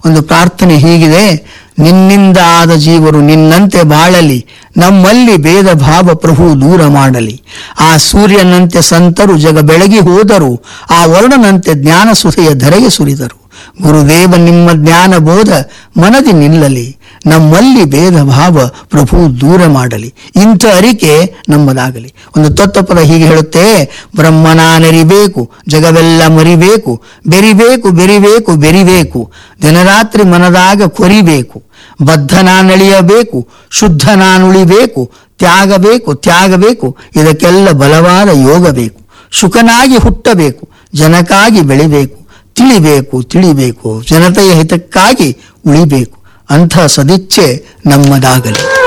ಒಂದು ಪ್ರಾರ್ಥನೆ ಹೀಗಿದೆ ನಿನ್ನಿಂದ ಆದ ಜೀವರು ನಿನ್ನಂತೆ ಬಾಳಲಿ ನಮ್ಮಲ್ಲಿ ಭೇದ ಭಾವ ಪ್ರಭು ದೂರ ಮಾಡಲಿ ಆ ಸೂರ್ಯನಂತೆ ಸಂತರು ಜಗ ಬೆಳಗಿ ಹೋದರು ಆ ವರ್ಣನಂತೆ ಜ್ಞಾನ ಸುಧೆಯ ಧರೆಗೆ ಸುರಿದರು ಗುರುದೇವ ನಿಮ್ಮ ಜ್ಞಾನ ಬೋಧ ಮನದಿ ನಿಲ್ಲಲಿ ನಮ್ಮಲ್ಲಿ ಭೇದ ಭಾವ ಪ್ರಭು ದೂರ ಮಾಡಲಿ ಇಂಥ ಅರಿಕೆ ನಮ್ಮದಾಗಲಿ ಒಂದು ತತ್ವಪದ ಹೀಗೆ ಹೇಳುತ್ತೆ ಬ್ರಹ್ಮನಾನೆರಿಬೇಕು ಜಗವೆಲ್ಲ ಮರಿಬೇಕು ಬೆರಿಬೇಕು ಬೆರಿಬೇಕು ಬೆರಿಬೇಕು ದಿನರಾತ್ರಿ ಮನದಾಗ ಕೊರಿಬೇಕು ಬದ್ಧ ನಾನಳಿಯಬೇಕು ಶುದ್ಧ ನಾನುಳಿಬೇಕು ತ್ಯಾಗಬೇಕು ತ್ಯಾಗಬೇಕು ಇದಕ್ಕೆಲ್ಲ ಬಲವಾದ ಯೋಗ ಬೇಕು ಶುಕನಾಗಿ ಹುಟ್ಟಬೇಕು ಜನಕ್ಕಾಗಿ ಬೆಳಿಬೇಕು ತಿಳಿಬೇಕು ತಿಳಿಬೇಕು ಜನತೆಯ ಹಿತಕ್ಕಾಗಿ ಉಳಿಬೇಕು ಅಂಥ ಸದಿಚ್ಛೆ ನಮ್ಮದಾಗಲಿ